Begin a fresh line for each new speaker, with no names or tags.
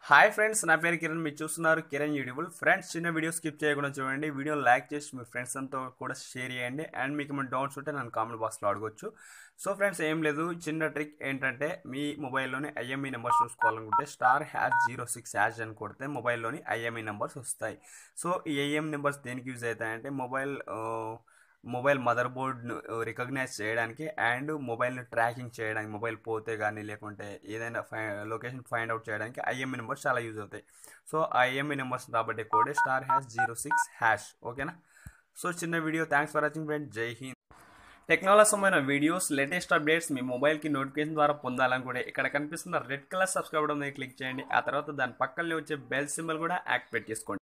hi friends నా పేరు కిరణ్ మీరు చూస్తున్నారు కిరణ్ యూట్యూబ్ ఫ్రెండ్స్ చిన్న వీడియో స్కిప్ చేయకుండా చూడండి వీడియో లైక్ చేసి మీ ఫ్రెండ్స్ అంతా కూడా షేర్ చేయండి అండ్ మీకు ఏమైనా డౌట్స్ ఉంటే నన్ను కామెంట్ బాక్స్లో అడగొచ్చు సో ఫ్రెండ్స్ ఏం లేదు చిన్న ట్రిక్ ఏంటంటే మీ మొబైల్లోని ఐఎంఈ నెంబర్స్ చూసుకోవాలనుకుంటే star hash zero six hash అని కొడితే మొబైల్లోని ఐఎంఈ నెంబర్స్ వస్తాయి సో ఈ ఐఎం నెంబర్స్ దేనికి యూజ్ అవుతాయంటే మొబైల్ మొబైల్ మదర్ బోర్డ్ను రికగ్నైజ్ చేయడానికి అండ్ మొబైల్ని ట్రాకింగ్ చేయడానికి మొబైల్ పోతే కానీ లేకుంటే ఏదైనా ఫై లొకేషన్ ఫైండ్ అవుట్ చేయడానికి ఐఎంఈ నెంబర్స్ చాలా యూజ్ అవుతాయి సో ఆ ఐఎంఈ నెంబర్స్ రాబట్టే కోడే star hash zero six hash ఓకేనా సో చిన్న video thanks for watching friend Jai Hind technology సంబంధించిన వీడియోస్ లేటెస్ట్ అప్డేట్స్ మీ మొబైల్కి నోటిఫికేషన్ ద్వారా పొందాలనుకుంటే ఇక్కడ కనిపిస్తున్న రెడ్ కలర్ సబ్స్క్రైబ్ బటన్ మీద క్లిక్ చేయండి ఆ తర్వాత దాని పక్కనే వచ్చే బెల్ సింబల్ కూడా యాక్టివేట్ చేసుకోండి